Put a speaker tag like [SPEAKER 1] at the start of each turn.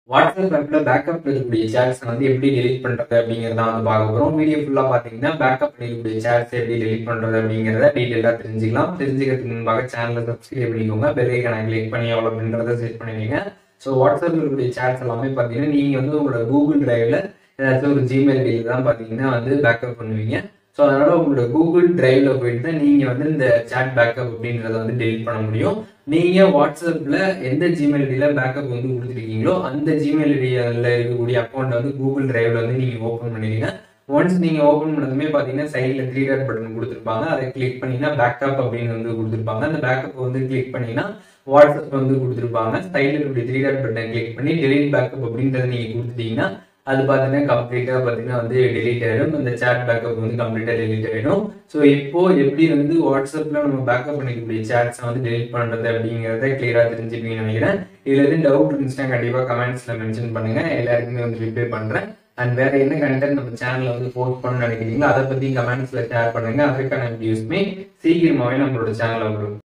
[SPEAKER 1] WhatsApp ஆப்ல backup இருக்கக்கூடிய shades வந்து எப்படி டெலிட் பண்றது அப்படிங்கறத வந்து பார்க்க போறோம் வீடியோ ஃபுல்லா பாத்தீங்கன்னா பேக்கப் இருக்கக்கூடிய சேட்ஸ் எப்படி டெலிட் பண்றது அப்படிங்கறத டீடைலா தெரிஞ்சுக்கலாம் தெரிஞ்சுக்கிறதுக்கு முன்பாக சேனலை சப்ஸ்கிரைப் பண்ணிக்கோங்க பெல் ஐக்கான கிளிக் பண்ணி எவ்வளவு அப்படின்றத செட் பண்ணிடுங்க ஸோ வாட்ஸ்அப்ல இருக்கக்கூடிய சேட்ஸ் எல்லாமே பாத்தீங்கன்னா நீங்க வந்து உங்களோட கூகுள் டிரைவ்ல ஏதாச்சும் ஒரு ஜிமெயில் டீல் தான் பாத்தீங்கன்னா வந்து பேக்கப் பண்ணுவீங்க ஸோ அதனால உங்களோட கூகுள் டிரைவ்ல போயிட்டு தான் நீங்க வந்து இந்த சேட் பேக்கப் அப்படின்றத வந்து டெலிட் பண்ண முடியும் நீங்க வாட்ஸ்அப்ல எந்த ஜிமெயில் ஐடியில பேக்கப் வந்து கொடுத்துருக்கீங்களோ அந்த ஜிமெயில் ஐடியில இருக்கக்கூடிய அக்கௌண்ட் வந்து கூகுள் டிரைவ்ல வந்து நீங்க ஓப்பன் பண்ணிடுங்க ஒன்ஸ் நீங்க ஓப்பன் பண்ணதுமே பாத்தீங்கன்னா சைட்ல த்ரீ டாட் பட்டன் கொடுத்துருப்பாங்க அதை கிளிக் பண்ணீங்கன்னா பேக்கப் அப்படின்னு வந்து கொடுத்துருப்பாங்க அந்த பேக்கப் வந்து கிளிக் பண்ணீங்கன்னா வாட்ஸ்அப் வந்து கொடுத்துருப்பாங்க சைட்ல இருக்கக்கூடிய த்ரீ டாட் பட்டன் கிளிக் பண்ணி டெலிட் பேக்கப் அப்படின்றத நீங்க கொடுத்துட்டீங்கன்னா அது பார்த்தீங்கன்னா கம்ப்ளீட்டாக பார்த்தீங்கன்னா வந்து டெலிட் ஆகிடும் இந்த சேட் பேக்கப் வந்து கம்ப்ளீட்டாக டெலிட் ஆகிடும் ஸோ இப்போ எப்படி வந்து வாட்ஸ்அப்பில் நம்ம பேக்கப் பண்ணிக்கக்கூடிய சேட்ஸை வந்து டெலிட் பண்ணுறது அப்படிங்கிறத கிளியராக தெரிஞ்சுப்பீங்கன்னு நினைக்கிறேன் இதில் எதுவும் டவுட் இருந்துச்சுன்னா கண்டிப்பாக கமெண்ட்ஸில் மென்ஷன் பண்ணுங்க எல்லாருக்குமே வந்து ரிப்ளை பண்ணுறேன் அண்ட் வேற என்ன கண்டென்ட் நம்ம சேனல்ல வந்து போஸ்ட் பண்ணணும்னு நினைக்கிறீங்களோ அதை பற்றி கமெண்ட்ஸில் ஷேர் பண்ணுங்க அதுக்கான வியூஸ்மே சீக்கிரமாகவே நம்மளோட சேனலில் வரும்